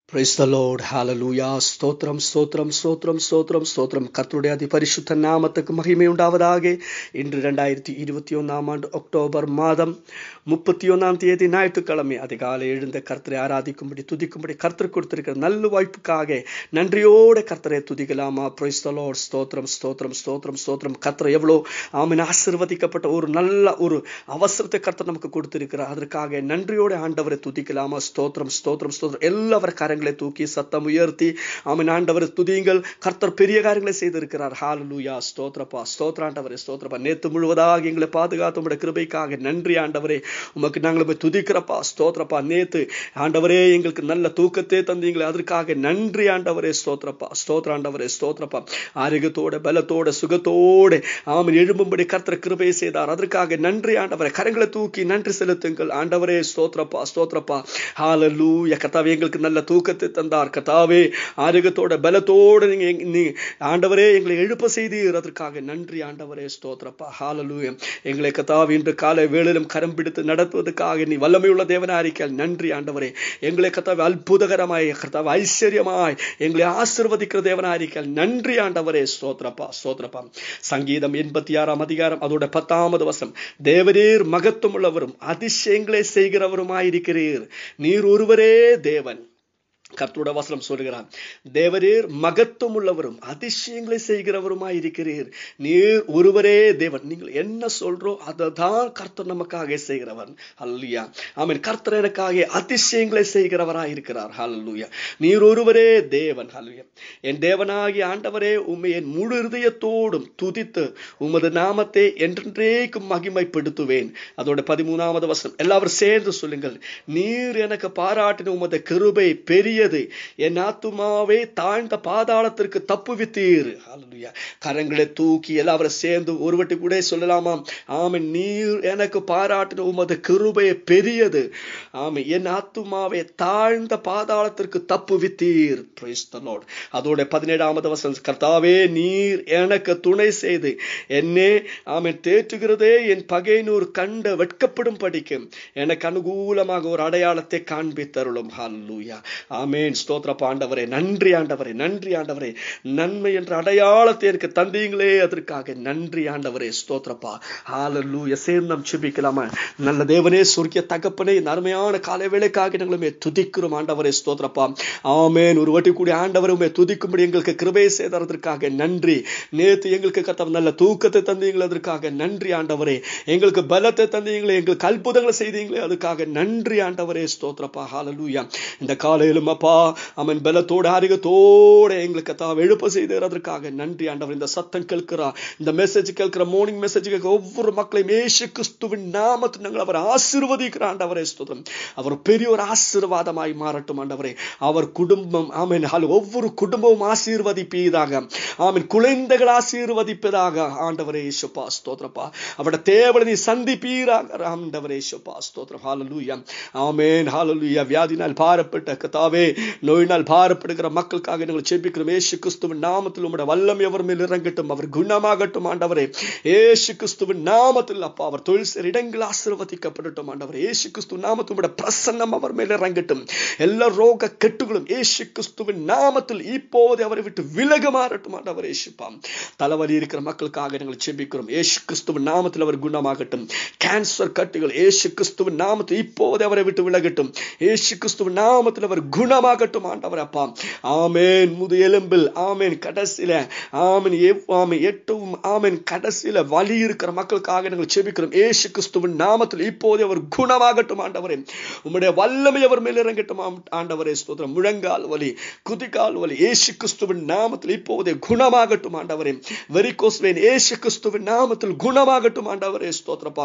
Praise the Lord. Hallelujah. ஸ்தோத்திரம் ஸ்தோத்திரம் ஸ்தோத்திரம் ஸ்தோத்திரம் ஸ்தோத்திரம் கர்த்தருடைய அதி பரிசுத்த நாமத்துக்கு மகிமை உண்டாவதாக இன்று ரெண்டாயிரத்தி இருபத்தி ஒன்னாம் ஆண்டு அக்டோபர் மாதம் முப்பத்தி ஒன்னாம் தேதி ஞாயிற்றுக்கிழமை அதிகாலை எழுந்த கர்த்தரை ஆராதிக்கும்படி துதிக்கும்படி கர்த்தர் கொடுத்திருக்கிற நல்ல வாய்ப்புக்காக நன்றியோட கர்த்தரை துதிக்கலாமா பிரைஸ் த லார்ட் ஸ்தோத்திரம் ஸ்தோத்திரம் ஸ்தோத்திரம் ஸ்தோத்திரம் கர்த்தர் எவ்வளோ ஆமின் ஆசிர்வதிக்கப்பட்ட ஒரு நல்ல ஒரு அவசரத்தை கர்த்தர் நமக்கு கொடுத்திருக்கிறார் அதற்காக நன்றியோட ஆண்டவரை துதிக்கலாமா ஸ்தோத்திரம் ஸ்தோத்திரம் ஸ்தோத்திரம் எல்லாவர் கரங்களை தூக்கி சத்தம் உயர்த்தி ஆமின் ஆண்டவரை துதியுங்கள் கர்த்தர் பெரிய காரியங்களை செய்திருக்கிறார் ஹாலலூயா ஸ்தோத்திரப்பா ஸ்தோத்திர ஆண்டவரே ஸ்தோத்திரப்பா நேத்து முழுவதாக எங்களை பாதுகாத்து உடைய கிருபைக்காக நன்றி ஆண்டவரே உமக்கு நாங்கள் போய் துதிக்கிறப்பா ஸ்தோத்திரப்பா நேத்து ஆண்டவரே எங்களுக்கு நல்ல தூக்கத்தை தந்தீங்களே அதற்காக நன்றி ஆண்டவரே ஸ்தோத்திரப்பா ஸ்தோத்திர ஆண்டவரே ஸ்தோத்திரப்பா ஆரோக்கியத்தோட பலத்தோட சுகத்தோட ஆமன் எழும்பும்படி கர்த்தர் கிருபை செய்தார் அதற்காக நன்றி ஆண்டவரே கரங்களை தூக்கி நன்றி செலுத்துங்கள் ஆண்டவரே ஸ்தோத்திரப்பா ஸ்தோத்திரப்பா ஹாலலூயா கத்தாவே எங்களுக்கு நல்ல தூக்கத்தை தந்தார் கத்தாவே ஆரோக்கியத்தோட பலத்தோட நீங்க எங்க- நீ ஆண்டவரே எங்களை எழுப்ப செய்தீர் அதற்காக நன்றி ஆண்டவரே ஸ்தோத்திரப்பா ஹாலலூயா எங்களை கத்தாவே இன்று காலை வேளையிலும் கரம் பிடித்து நடத்துவதற்காக நீ வல்லமையுள்ள தேவனாரிக்கால் நன்றி ஆண்டவரே எங்களை கத்தாவே அற்புதகரமாய் கர்த்தாவே ஐஸ்வர்யமாய் எங்களை ஆசிர்வதிக்கிற தேவனாரிக்கால் நன்றி ஆண்டவரே ஸ்தோத்திரப்பா ஸ்தோத்திரப்பா சங்கீதம் எண்பத்தி ஆறாம் அதிகாரம் அதோட பத்தாவது வசனம் தேவரீர் மகத்துவம் உள்ளவரும் அதிசயங்களை செய்கிறவருமாயிருக்கிறீர் நீர் ஒருவரே தேவன் கர்த்தருடைய வசனம் சொல்கிறான் தேவரீர் மகத்துவம் உள்ளவரும் அதிசயங்களை செய்கிறவருமாய் இருக்கிறீர் நீர் ஒருவரே தேவன் நீங்கள் என்ன சொல்றோ அதை தான் கர்த்தர் நமக்காக செய்கிறவன் அல்லையா ஆமென் கர்த்தர் எனக்காக அதிசயங்களை செய்கிறவராய் இருக்கிறார் ஹalleluya நீர் ஒருவரே தேவன் ஹalleluya என் தேவனாகிய ஆண்டவரே உம்மை என் முழு இருதயத்தோடும் துதித்து உமது நாமத்தை என்றென்றைக்கும் மகிமைப்படுத்துவேன் அதோட பதிமூணாவது வசனம் எல்லாரும் சேர்ந்து சொல்லுங்கள் நீர் எனக்கு பாராட்டின உமது கிருபை பெரியது என் ஆத்துமாவே தாழ்ந்த பாதாளத்திற்கு தப்புவித்தீர் ஹalleluya கரங்களை தூக்கி எல்லாரும் சேர்ந்து ஒருவட்டி கூட சொல்லலாமாம் ஆமென் நீர் எனக்கு பாராட்டின உமது கிருபை பெரியது ஆமென் என் ஆத்துமாவே தாழ்ந்த பாதாளத்திற்கு தப்புவித்தீர் praise the lord அதோட பதினேழாவது வசனம் கர்த்தாவே நீர் எனக்கு துணை செய்து என்னே ஆமென் தேற்றுகிறதே என் பகைநூர் கண்ட வெட்கப்படும் படிக்கும் எனக்கு அனுகூலமாக ஒரு அடையாளத்தை காண்பித்தருளும் ஹalleluya ஆமென் ஸ்தோத்திரப்பா ஆண்டவரே நன்றி ஆண்டவரே நன்றி ஆண்டவரே நன்மை என்ற அடையாளத்தை எனக்கு தந்தீங்களே அதற்காக நன்றி ஆண்டவரே ஸ்தோத்திரப்பா ஹalleluya சேர்ந்து நாம் செபிக்கலாமா நல்ல தேவனே சுருக்கிய தகப்பனே இந்த அருமையான காலை வேளைக்காக நாங்களுமே துதிக்கிறோம் ஆண்டவரே ஸ்தோத்திரப்பா ஆமென் ஒரு வாட்டி கூடி ஆண்டவருமே துதிக்கும்படி எங்களுக்கு கிருபை செய்ததற்காக நன்றி நேத்து எங்களுக்கு கத்தம் நல்ல தூக்கத்தை தந்தீங்களே அதற்காக நன்றி ஆண்டவரே எங்களுக்கு பலத்தை தந்தீங்களே எங்களுக்கு அற்புதங்களை செய்தீங்களே அதுக்காக நன்றி ஆண்டவரே ஸ்தோத்திரப்பா ஹalleluya இந்த காலையிலும் அப்பா அவன் பலத்தோட ஆரோக்கியத்தோட எங்களுக்கு கத்தாவை எழுப்ப செய்தார் அதற்காக நன்றி ஆண்டவர் இந்த சத்தம் கேட்கிறா இந்த மெசேஜ் கேட்கிற மார்னிங் மெசேஜ் கேட்கிற ஒவ்வொரு மக்களையும் ஏசு கிறிஸ்துவின் நாமத்தில் நாங்கள் அவர் ஆசீர்வதிக்கிற ஆண்டவரே ஸ்தோத்திரம் அவர் பெரிய ஒரு ஆசீர்வாதமாய் மாறட்டும் ஆண்டவரே அவர் குடும்பம் ஆமென் ஹல் ஒவ்வொரு குடும்பமும் ஆசீர்வதிப்பீதாக ஆமென் குழந்தைகள் ஆசீர்வதிப்பதாக ஆண்டவரே இயேசுப்பா ஸ்தோத்திரப்பா அவருடைய தேவனை நீ சந்திப்பீராக ஆண்டவரே இயேசுப்பா ஸ்தோத்திரம் ஹalleluya ஆமென் ஹalleluya வியாதினால் பாரப்பட்ட கத்தாவே நோயினால் பாரப்படுகிற மக்களுக்காக நாங்கள் ஜெபிக்கிறோம் இயேசு கிறிஸ்துவின் நாமத்தில் உம்முடைய வல்லம் எவர் மேல் இறங்கட்டும் அவர் குணமாகட்டும் ஆண்டவரே இயேசு கிறிஸ்துவின் நாமத்தில் அப்பா அவர் தொழில் செய்கிற இடங்கள் ஆசீர்வதிக்கப்படட்டும் ஆண்டவரே இயேசு கிறிஸ்து நாமத்தில் உம்முடைய பிரசன்னம் அவர் மேல் இறங்கட்டும் எல்லா ரோக கெட்டுகளும் இயேசு கிறிஸ்துவின் நாமத்தில் இப்போது அவரை விட்டு விலக மாறட்டும் ஆண்டவர் இயேசுப்பாம் தலைவலி இருக்கிற மக்களுக்காக நாங்கள் ஜெபிக்கிறோம் இயேசு கிறிஸ்துவின் நாமத்தில் அவர் குணமாகட்டும் கேன்சர் கட்டுகள் இயேசு கிறிஸ்துவின் நாமத்தில் இப்போது அவரை விட்டு விலகட்டும் இயேசு கிறிஸ்துவின் நாமத்தில் அவர் குணமாகட்டும் ஆண்டவர் அப்பா ஆமென் முது எலும்பில் ஆமென் கடைசியில ஆமென் எவ்- ஆமென் எட்டும் ஆமென் கடைசியில வலி இருக்கிற மக்களுக்காக நாங்கள் ஜெபிக்கிறோம் இயேசு கிறிஸ்துவின் நாமத்தில் இப்போது அவர் குணமாகட்டும் ஆண்டவரே உம்முடைய வல்லமை அவர் மேல் இறங்கட்டும் ஆம்- ஆண்டவரே ஸ்தோத்திரம் முழங்கால் வலி குதிகால் வலி இயேசு கிறிஸ்துவின் நாமத்தில் இப்போதே குணமாகட்டும் ஆண்டவரே வெரிகோஸ்வேன் இயேசு கிறிஸ்துவின் நாமத்தில் குணமாகட்டும் ஆண்டவரே ஸ்தோத்திரப்பா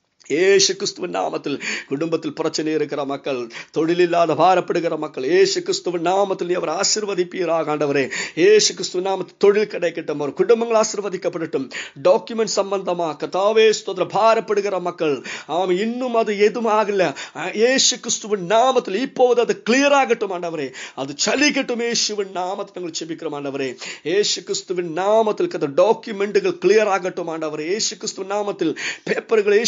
ஏசு கிறிஸ்துவின் நாமத்தில் குடும்பத்தில் பிரச்சனை இருக்கிற மக்கள் தொழில் இல்லாத பாரப்படுகிற மக்கள் ஏசு கிறிஸ்துவின் நாமத்தில் நீ அவர் ஆசிர்வதிப்பீராக ஆண்டவரே ஏசு கிறிஸ்துவின் நாமத்தில் தொழில் கிடைக்கட்டும் அவர் குடும்பங்கள் ஆசிர்வதிக்கப்படட்டும் டாக்குமெண்ட் சம்பந்தமா கதாவே ஸ்தோத்திர பாரப்படுகிற மக்கள் ஆம் இன்னும் அது எதுவும் ஆகல அஹ், ஏசு கிறிஸ்துவின் நாமத்தில் இப்போது அது கிளியர் ஆகட்டும் ஆண்டவரே அது சலிக்கட்டும் இயேசுவின் நாமத்தில் நாங்கள் செபிக்கிறோம் ஆண்டவரே ஏசு கிறிஸ்துவின் நாமத்தில் கத டாக்குமெண்ட்டுகள் கிளியர் ஆகட்டும் ஆண்டவரே ஏசு கிறிஸ்துவின் நாமத்தில் பேப்பர்கள் ஏசு கிறிஸ்து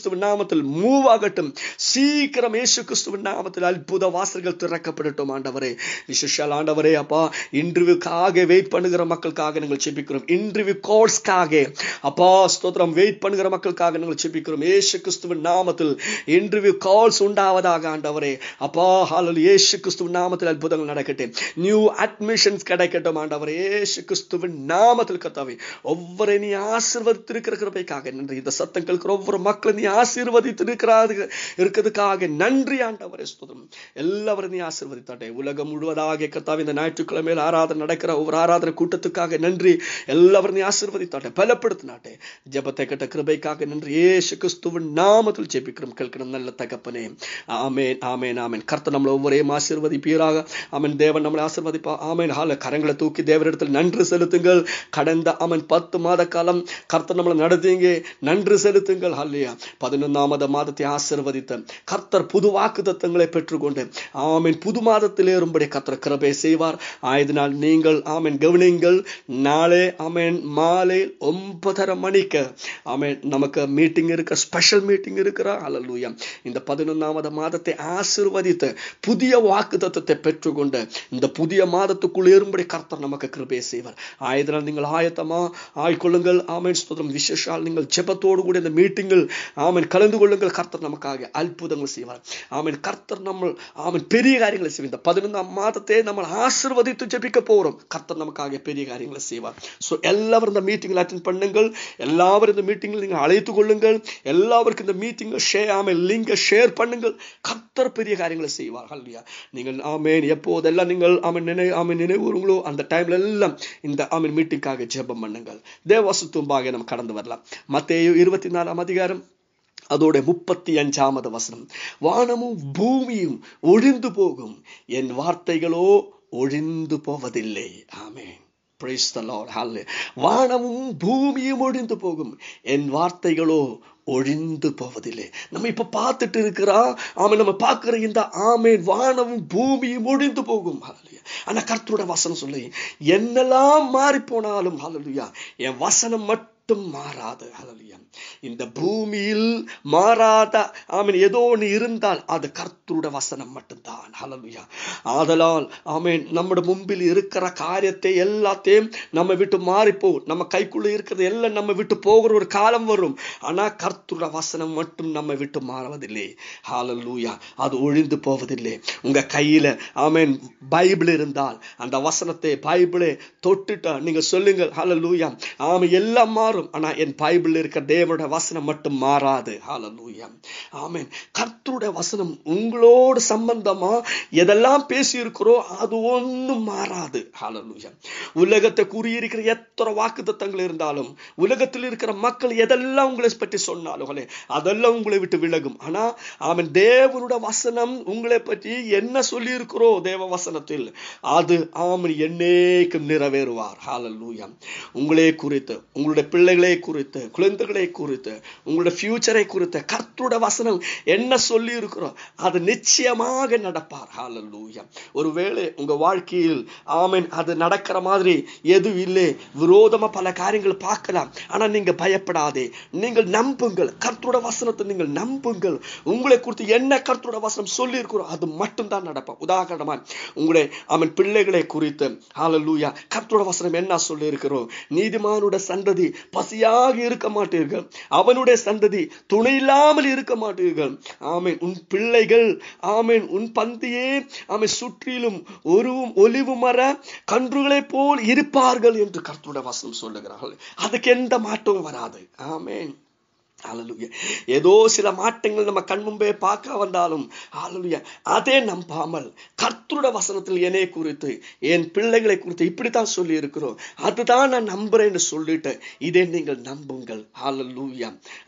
கிறிஸ்துவின் நாமத்தில் மூவ் ஆகட்டும் சீக்கிரம் இயேசு கிறிஸ்துவின் நாமத்தில் அற்புத வாசல்கள் திறக்கப்படட்டும் ஆண்டவரே விசேஷால் ஆண்டவரே அப்பா இன்டர்வியூக்காக வெயிட் பண்ணுகிற மக்களுக்காக நாங்கள் செபிக்கிறோம் இன்டர்வியூ கோர்ஸ்க்காக அப்பா ஸ்தோத்திரம் வெயிட் பண்ணுகிற மக்களுக்காக நாங்கள் செபிக்கிறோம் இயேசு கிறிஸ்துவின் நாமத்தில் இன்டர்வியூ கால்ஸ் உண்டாவதாக ஆண்டவரே அப்பா ஹாலல் இயேசு கிறிஸ்துவின் நாமத்தில் அற்புதங்கள் நடக்கட்டும் நியூ அட்மிஷன்ஸ் கிடைக்கட்டும் ஆண்டவரே இயேசு கிறிஸ்துவின் நாமத்தில் கத்தாவே ஒவ்வொரு நீ ஆசிர்வதித்திருக்கிற கிருபைக்காக நன்றி இந்த சத்தம் கேட்கிற ஒவ்வொரு மக்களும் நீ ஆசீர்வதித்து இருக்கிறாது இருக்கிறதுக்காக நன்றி ஆண்டவரே ஸ்தோத்திரம் எல்லாவரும் நீ ஆசீர்வதித்தாட்டே உலகம் முழுவதாக கத்தாவே இந்த ஞாயிற்றுக்கிழமையில் ஆராதனை நடக்கிற ஒவ்வொரு ஆராதனை கூட்டத்துக்காக நன்றி எல்லாவரும் நீ ஆசீர்வதித்தாட்டே பலப்படுத்தினாட்டே ஜெபத்தை கட்ட கிருபைக்காக நன்றி ஏசு கிறிஸ்துவின் நாமத்தில் ஜெபிக்கிறோம் கேட்கணும் நல்ல தகப்பனே ஆமேன் ஆமேன் ஆமேன் கர்த்தர் நம்மளை ஒவ்வொரையும் ஆசீர்வதிப்பீராக ஆமேன் தேவன் நம்மளை ஆசீர்வதிப்பா ஆமேன் ஹால கரங்களை தூக்கி தேவரிடத்தில் நன்றி செலுத்துங்கள் கடந்த ஆமன் பத்து மாத காலம் கர்த்தர் நம்மளை நடத்தீங்க நன்றி செலுத்துங்கள் ஹல்லையா பதினொன்றாமத மாதத்தை ஆசீர்வதித்த கர்த்தர் புது வாக்கு தத்தங்களை பெற்றுக்கொண்டு ஆமீன் புது மாதத்தில் ஏறும்படி கர்த்தர் கிருபை செய்வார் ஆயதினால் நீங்கள் ஆமீன் கவனிங்கள் நாளே ஆமேன் மாலை ஒன்பதரை மணிக்கு ஆமேன் நமக்கு மீட்டிங் இருக்க ஸ்பெஷல் மீட்டிங் இருக்கிறா அல்லூயா இந்த பதினொன்றாவது மாதத்தை ஆசீர்வதித்து புதிய வாக்கு தத்தத்தை பெற்றுக்கொண்டு இந்த புதிய மாதத்துக்குள் ஏறும்படி கர்த்தர் நமக்கு கிருபை செய்வார் ஆயதனால் நீங்கள் ஆயத்தமா ஆய்கொள்ளுங்கள் ஆமேன் ஸ்தோத்திரம் விசேஷால் நீங்கள் ஜெபத்தோடு கூட இந்த மீட்டிங்கில் ஆமேன் கலந்து கொள்ளுங்கள் கர்த்தர் நமக்காக அற்புதங்கள் செய்வார் ஆமேன் கர்த்தர் நம்ம ஆமேன் பெரிய காரியங்களை செய்வார் இந்த பதினொன்றாம் மாதத்தை நம்ம ஆசிர்வதித்து ஜெபிக்க போகிறோம் கர்த்தர் நமக்காக பெரிய காரியங்களை செய்வார் ஸோ எல்லாரும் இந்த மீட்டிங்கில் அட்டன் பண்ணுங்கள் எல்லாரும் இந்த மீட்டிங்கில் நீங்கள் அழைத்து கொள்ளுங்கள் எல்லாருக்கும் இந்த மீட்டிங்கை ஷேர் ஆமேன் லிங்கை ஷேர் பண்ணுங்கள் கர்த்தர் பெரிய காரியங்களை செய்வார் இல்லையா நீங்கள் ஆமேன் எப்போதெல்லாம் நீங்கள் ஆமேன் நினைவு ஆமேன் நினைவுங்களோ அந்த டைம்ல எல்லாம் இந்த ஆமேன் மீட்டிங்காக ஜெபம் பண்ணுங்கள் தேவாசு தும்பாக நம்ம கடந்து வரலாம் மத்தேயு இருபத்தி நாலாம் அதிகாரம் அதோட முப்பத்தி அஞ்சாமது வசனம் வானமும் பூமியும் ஒழிந்து போகும் என் வார்த்தைகளோ ஒழிந்து போவதில்லை ஆமேன் Praise the Lord. Hallelujah. வானமும் பூமியும் ஒழிந்து போகும் என் வார்த்தைகளோ ஒழிந்து போவதில்லை நம்ம இப்ப பார்த்துட்டு இருக்கிறா ஆமை நம்ம பார்க்கிற இந்த ஆமை வானமும் பூமியும் ஒழிந்து போகும் ஹalleluya ஆனா கர்த்தரோட வசனம் சொல்லி என்னெல்லாம் மாறி போனாலும் ஹalleluya என் வசனம் மட்டும் மாறாது ஹalleluya இந்த பூமியில் மாறாத ஆமீன் ஏதோ ஒன்று இருந்தால் அது கர்த்தருட வசனம் மட்டும்தான் ஹalleluya ஆதலால் ஆமீன் நம்முடைய மும்பில் இருக்கிற காரியத்தை எல்லாத்தையும் நம்ம விட்டு மாறிப்போ நம்ம கைக்குள்ள இருக்கிறது எல்லாம் நம்ம விட்டு போகிற ஒரு காலம் வரும் ஆனா கர்த்தருட வசனம் மட்டும் நம்ம விட்டு மாறுவதில்லை ஹalleluya அது ஒழிந்து போவதில்லை உங்க கையில ஆமீன் பைபிள் இருந்தால் அந்த வசனத்தை பைபிளை தொட்டுட்டா நீங்க சொல்லுங்க ஹalleluya ஆமா எல்லாம் மாறும் ஆனா என் பைபிள் இருக்கிற தேவனுடைய வசனம் மட்டும் மாறாது ஹalleluya ஆமென் கர்த்தருடைய வசனம் உங்களோட சம்பந்தமா எதெல்லாம் பேசி இருக்கிறோ அது ஒண்ணும் மாறாது ஹalleluya உலகத்தை கூறியிருக்கிற எத்தனை வாக்குத்தத்தங்கள் இருந்தாலும் உலகத்தில் இருக்கிற மக்கள் எதெல்லாம் உங்களை பற்றி சொன்னாலும் அதெல்லாம் உங்களை விட்டு விலகும் ஆனா ஆமென் தேவனுடைய வசனம் உங்களை பற்றி என்ன சொல்லி இருக்கிறோ தேவ வசனத்தில் அது ஆமன் என்னைக்கும் நிறைவேறுவார் ஹalleluya உங்களே குறித்து உங்களுடைய பிள்ளைகளை குறித்து குழந்தைகளை குறித்து உங்களுடைய ஃபியூச்சரை குறித்து கர்த்தருடைய வசனம் என்ன சொல்லி இருக்கிறோம் அது நிச்சயமாக நடப்பார் ஹalleluya ஒருவேளை உங்க வாழ்க்கையில் ஆமென் அது நடக்கிற மாதிரி எதுவும் இல்லை விரோதமா பல காரியங்கள் பார்க்கலாம் ஆனா நீங்க பயப்படாதே நீங்கள் நம்புங்கள் கர்த்தருடைய வசனத்தை நீங்கள் நம்புங்கள் உங்களை குறித்து என்ன கர்த்தருடைய வசனம் சொல்லி இருக்கிறோம் அது மட்டும்தான் நடக்கும் உதாரணமா உங்களுடைய அவன் பிள்ளைகளை குறித்து ஹalleluya கர்த்தருடைய வசனம் என்ன சொல்லி இருக்கிறோம் நீதிமானுடைய சந்ததி பசியாக இருக்க மாட்டீர்கள் அவனுடைய சந்ததி துணை இல்லாமல் இருக்க மாட்டீர்கள் ஆமேன் உன் பிள்ளைகள் ஆமேன் உன் பந்தியே ஆமேன் சுற்றிலும் ஒருவும் ஒலிவு மர கன்றுகளைப் போல் இருப்பார்கள் என்று கர்த்தருடைய வசனம் சொல்லுகிறார்கள் அதுக்கு எந்த மாற்றமும் வராது ஆமேன் ஹalleluya ஏதோ சில மாற்றங்கள் நம்ம கண் முன்பே பார்க்க வந்தாலும் ஹalleluya அதே நம்பாமல் கர்த்தருடைய வசனத்தில் என்னை குறித்து என் பிள்ளைகளை குறித்து இப்படித்தான் சொல்லி இருக்கிறோம் அதுதான் நான் நம்புறேன்னு சொல்லிட்டு இதை நீங்கள் நம்புங்கள் ஹalleluya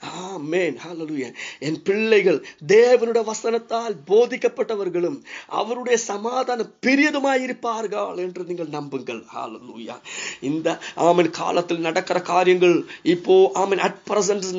ஆமென் ஹalleluya என் பிள்ளைகள் தேவனுடைய வசனத்தால் போதிக்கப்பட்டவர்களும் அவருடைய சமாதானம் பெரியதுமாய் இருப்பார்கள் என்று நீங்கள் நம்புங்கள் ஹalleluya இந்த ஆமென் காலத்தில் நடக்கிற காரியங்கள் இப்போ ஆமென் அட் பிரசன்ட் நடக்கிற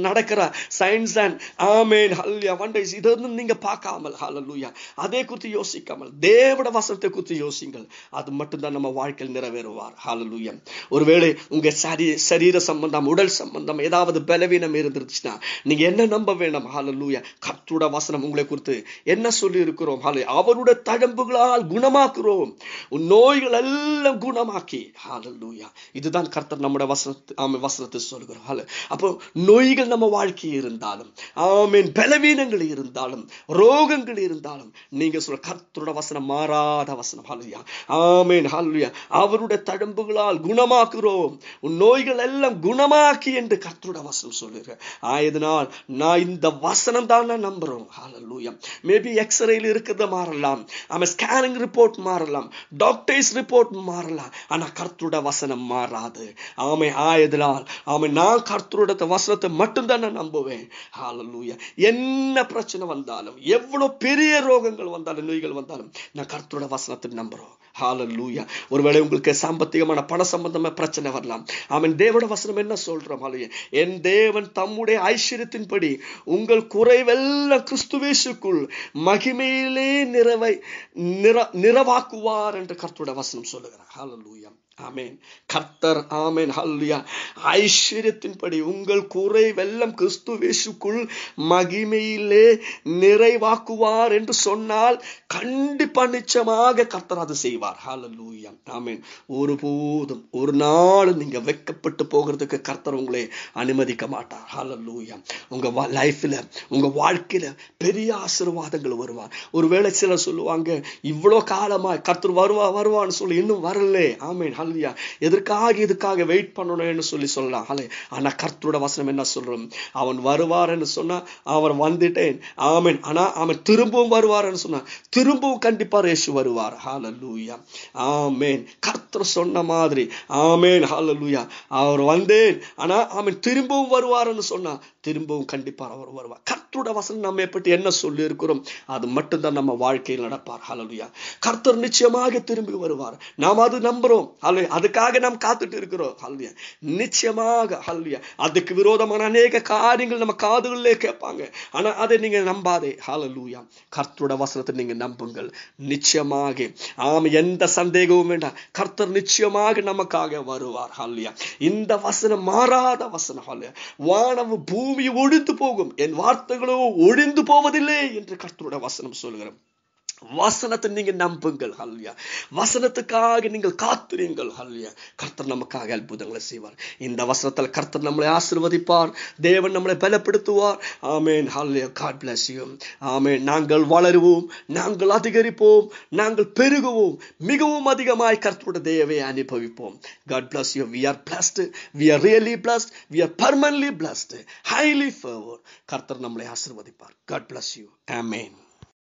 etcetera science and amen hallelujah wonders இதொന്നും நீங்க பார்க்காமல் ஹalleluya அதே குறித்து யோசிக்காமல் தேவட வசனத்தை குறித்து யோசிங்கள் அது மட்டும்தான் நம்ம வாழ்க்கையில் நிறைவேறுவார் ஹalleluya ஒருவேளை உங்க சரி சரீர சம்பந்தம் உடல் சம்பந்தம் ஏதாவது பலவீனம் இருந்துச்சுன்னா நீங்க என்ன நம்ப வேண்டாம் ஹalleluya கர்த்தருடைய வசனம் உங்களை குறித்து என்ன சொல்லி இருக்கிறோம் ஹalleluya அவருடைய தழம்புகளால் குணமாக்குறோம் உன் நோய்கள் எல்லாம் குணமாக்கி ஹalleluya இதுதான் கர்த்தர் நம்முடைய வசனத்து ஆமென் வசனத்தை சொல்கிறோம் ஹalleluya அப்போ நோய்கள் நம்ம வாழ்க்கையில் இருந்தாலும் ஆமென் பலவீனங்கள் இருந்தாலும் ரோகங்கள் இருந்தாலும் நீங்க சொல்ற கர்த்தருடைய வசனம் மாறாத வசனம் ஹalleluya ஆமென் ஹalleluya அவருடைய தழம்புகளால் குணமாக்குறோம் உன் நோய்கள் எல்லாம் குணமாக்கி என்று கர்த்தருடைய வசனம் சொல்லுங்க ஆயதனால் நான் இந்த வசனம் தான் நான் நம்புறோம் ஹalleluya மேபி எக்ஸ்ரேல இருக்கிறது மாறலாம் ஆமா ஸ்கேனிங் ரிப்போர்ட் மாறலாம் டாக்டர்ஸ் ரிப்போர்ட் மாறலாம் ஆனா கர்த்தருடைய வசனம் மாறாது ஆமை ஆயதனால் ஆமை நான் கர்த்தருடைய வசனத்தை மட்டும்தான் நான் நம்புவேன் ஹalleluya என்ன பிரச்சனை வந்தாலும் எவ்வளவு பெரிய ரோகங்கள் வந்தாலும் நோய்கள் வந்தாலும் நான் கர்த்தருடைய வசனத்தை நம்புறோம் ஹalleluya ஒருவேளை உங்களுக்கு சாம்பத்திகமான பண சம்பந்தமா பிரச்சனை வரலாம் அவன் தேவட வசனம் என்ன சொல்றோம் ஹalleluya என் தேவன் தம்முடைய ஐஸ்வர்யத்தின்படி உங்கள் குறைவெல்லாம் கிறிஸ்துவேசுக்குள் மகிமையிலே நிறைவை நிற நிறவாக்குவார் என்று கர்த்தருடைய வசனம் சொல்லுகிறார் ஹalleluya ஆமேன் கர்த்தர் ஆமேன் ஹல்லுயா ஐஸ்வர்யத்தின்படி உங்கள் குறை வெள்ளம் கிறிஸ்துவேசுக்குள் மகிமையிலே நிறைவாக்குவார் என்று சொன்னால் கண்டிப்பா நிச்சயமாக கர்த்தர் அது செய்வார் ஹalleluya ஆமேன் ஒருபோதும் ஒரு நாள் நீங்க வெக்கப்பட்டு போகிறதுக்கு கர்த்தர் உங்களை அனுமதிக்க மாட்டார் ஹalleluya உங்க லைஃப்ல உங்க வாழ்க்கையில பெரிய ஆசீர்வாதங்கள் வருவார் ஒருவேளை சிலர் சொல்லுவாங்க இவ்வளோ காலமா கர்த்தர் வருவா வருவான்னு சொல்லி இன்னும் வரல ஆமேன் ஹல்லியா எதற்காக இதுக்காக வெயிட் பண்ணணும்னு சொல்லி சொல்லலாம் ஹலே ஆனா கர்த்தரோட வசனம் என்ன சொல்றோம் அவன் வருவார்னு சொன்னா அவன் வந்துட்டேன் ஆமேன் ஆனா அவன் திரும்பவும் வருவார்னு சொன்னா திரும்பவும் கண்டிப்பா ரேசு வருவார் ஹalleluya ஆமேன் கர்த்தர் சொன்ன மாதிரி ஆமேன் ஹalleluya அவர் வந்தேன் ஆனா அவன் திரும்பவும் வருவார்னு சொன்னா திரும்பவும் கண்டிப்பா அவர் வருவார் கர்த்தரோட வசனம் நம்ம பற்றி என்ன சொல்லி இருக்கிறோம் அது மட்டும்தான் நம்ம வாழ்க்கையில் நடப்பார் ஹalleluya கர்த்தர் நிச்சயமாக திரும்பி வருவார் நாம் அது நம்புறோம் ஹalleluya அதுக்காக நாம் காத்துட்டு இருக்கிறோம் ஹalleluya நிச்சயமாக ஹalleluya அதுக்கு விரோதமான அநேக காரியங்கள் நம்ம காதுகளிலே கேட்பாங்க ஆனா அதை நீங்க நம்பாதே ஹalleluya கர்த்தரோட வசனத்தை நீங்க நம்புங்கள் நிச்சயமாக ஆம் எந்த சந்தேகமும் வேண்டாம் கர்த்தர் நிச்சயமாக நமக்காக வருவார் ஹalleluya இந்த வசனம் மாறாத வசனம் ஹalleluya வானவு பூமி ஒழிந்து போகும் என் வார்த்தைகளோ ஒழிந்து போவதில்லை என்று கர்த்தரோட வசனம் சொல்கிறோம் வசனத்தை நீங்க நம்புங்கள் ஹல்யா வசனத்துக்காக நீங்கள் காத்துறீங்கள் ஹல்யா கர்த்தர் நமக்காக அற்புதங்களை செய்வார் இந்த வசனத்தில் கர்த்தர் நம்மளை ஆசிர்வதிப்பார் தேவன் நம்மளை பலப்படுத்துவார் amen hallelujah God bless you amen நாங்கள் வளருவோம் நாங்கள் அதிகரிப்போம் நாங்கள் பெருகுவோம் மிகவும் அதிகமாய் கர்த்தரோட தேவை அனுபவிப்போம் God bless you we are blessed we are really blessed we are permanently blessed highly favour கர்த்தர் நம்மளை ஆசிர்வதிப்பார் காட் பிளஸ் யூ ஆமேன்